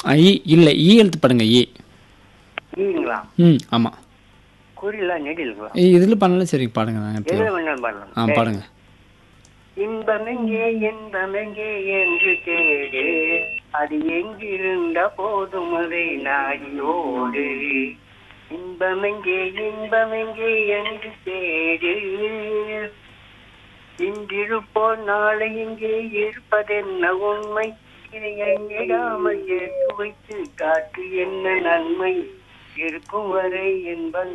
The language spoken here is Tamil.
ஈ இல்லை ஈ எழுத்து பாடுங்க ஈ ஈங்களா ம் ஆமாம் குறிலா நெடிலுங்களா இதில் பண்ணல சரி பாடுங்க நாங்கள் எதுல வேணாலும் பாடலாம் ஆ பாடுங்க இன்பமெங்கே இன்பமெங்கே என்று தேடு அது எங்கிருந்த போதும் அதை நாடியோடு இன்பமெங்கே இன்பமெங்கே என்று தேடு இன்றிருப்போர் நாளை இங்கே இருப்பதென்ன உண்மை இதை எண்ணிடாமல் சேர்த்து வைத்து காட்டு என்ன நன்மை இருக்கும் வரை என்பது